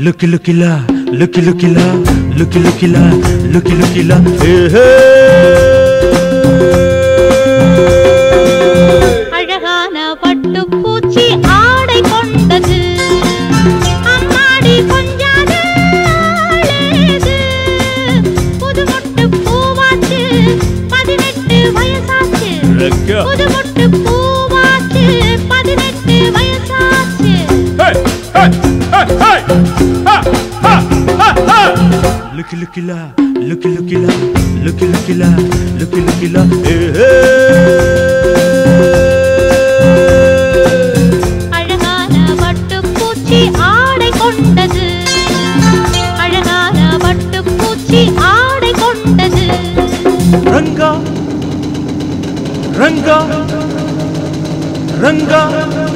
Lockie லுக்கிலா லுக்கி லுக்கிலா லுக்கி லுக்கிலா லுக்கி லுக்கிலா அழகான பட்டுப்பூச்சி ஆடை கொண்டது அம்மாடி கொஞ்சாது ஆளேது. புது மொட்டு பூவாச்சு பதினெட்டு வயசாச்சு புது மொட்டு பூவாச்சு பதினெட்டு வயசாச்சு லுக்கி லுக்கிலா லுக்கி லுக்கிலா லுக்கி லுக்கிலா லுக்கி லுக்கிலா அழகான பட்டுப்பூச்சி ஆடை கொண்டது அழகான பட்டுப்பூச்சி ஆடை கொண்டது ரங்கா ரங்கா ரங்கா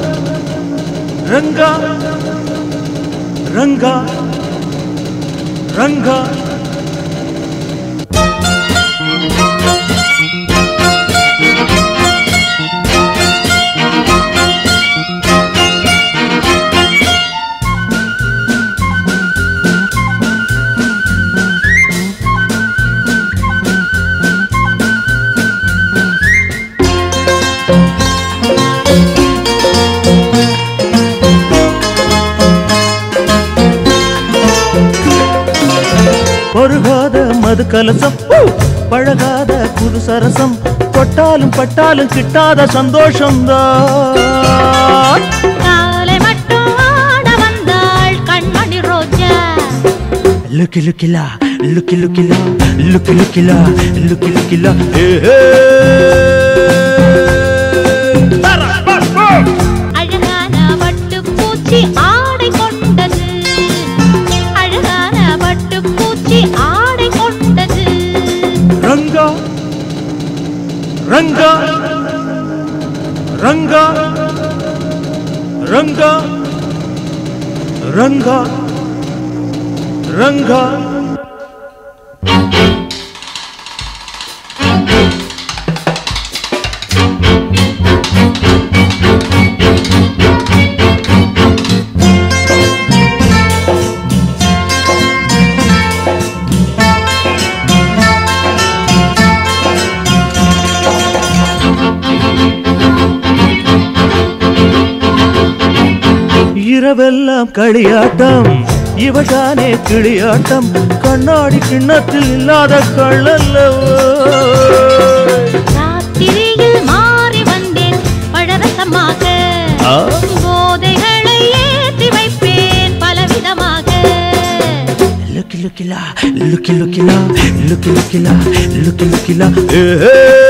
ரங்கா ரங்கா ரங்கா பருகாத மது கலசம் ஊ! பழகாத புது சரசம் தொட்டாலும் பட்டாலும் கிட்டாத சந்தோஷம்தான் காலை மட்டும் ஆட வந்தாள் கண்மணி ரோஜா லுக்கி லுக்கிலா லுக்கி லுக்கிலா லுக்கி லுக்கிலா லுக்கி லுக்கிலா அழகான பட்டுப்பூச்சி ஆடை கொண்டது அழகான பட்டுப்பூச்சி ஆடை கொண்டது ரங்கா ரங்கா ரங்கா ரங்கா ரங்கா ரங்கா இரவெல்லாம் களியாட்டம் இவட்டானே கிளியாட்டம் கண்ணாடி கிண்ணத்தில் இல்லாத கள்ளல்லவோ ராத்திரியில் மாறி வந்தேன் பழரசமாக ஆ? போதைகளை ஏற்றி வைப்பேன் பலவிதமாக லுக்கி லுக்கிலா லுக்கி லுக்கிலா லுக்கி லுக்கிலா லுக்கி லுக்கிலா ஏ